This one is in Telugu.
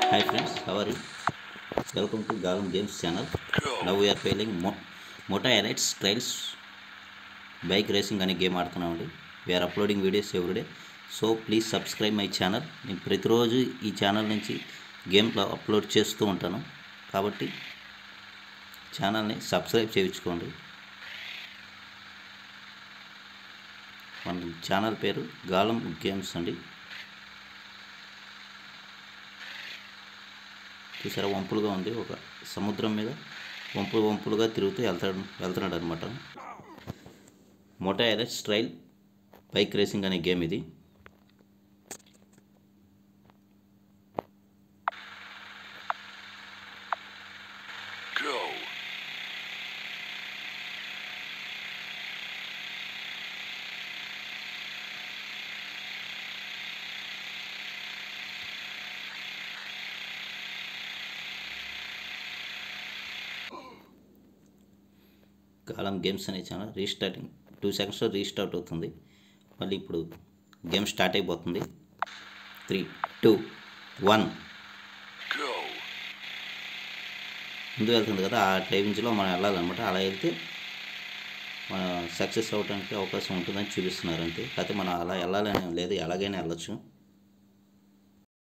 Hi friends, how are you? Welcome to Galam Games channel. Now we are playing Mo- Moto Elites Trials bike racing అనే గేమ్ ఆడుతున్నామండి we are uploading videos every day so please subscribe my channel నేను ప్రతిరోజు ఈ ఛానల్ నుంచి గేమ్లో అప్లోడ్ చేస్తూ ఉంటాను కాబట్టి ఛానల్ని సబ్స్క్రైబ్ చేయించుకోండి మన ఛానల్ పేరు గాలం గేమ్స్ అండి చూసారా వంపులుగా ఉంది ఒక సముద్రం మీద వంపులు వంపులుగా తిరుగుతూ వెళ్తాడు వెళ్తున్నాడు అనమాట మోటో ఎరెస్ ట్రైల్ బైక్ రేసింగ్ అనే గేమ్ ఇది Go. కాలం గేమ్స్ అనే ఛానల్ రీస్టార్టింగ్ టూ సెకండ్స్లో రీస్టార్ట్ అవుతుంది మళ్ళీ ఇప్పుడు గేమ్ స్టార్ట్ అయిపోతుంది త్రీ టూ వన్ Go. ముందు వెళ్తుంది కదా ఆ టైమింగ్స్లో మనం వెళ్ళాలన్నమాట అలా వెళ్తే మనం సక్సెస్ అవ్వడానికి అవకాశం ఉంటుందని చూపిస్తున్నారు అంతే కాకపోతే మనం అలా వెళ్ళాలని ఏం లేదు ఎలాగైనా వెళ్ళొచ్చు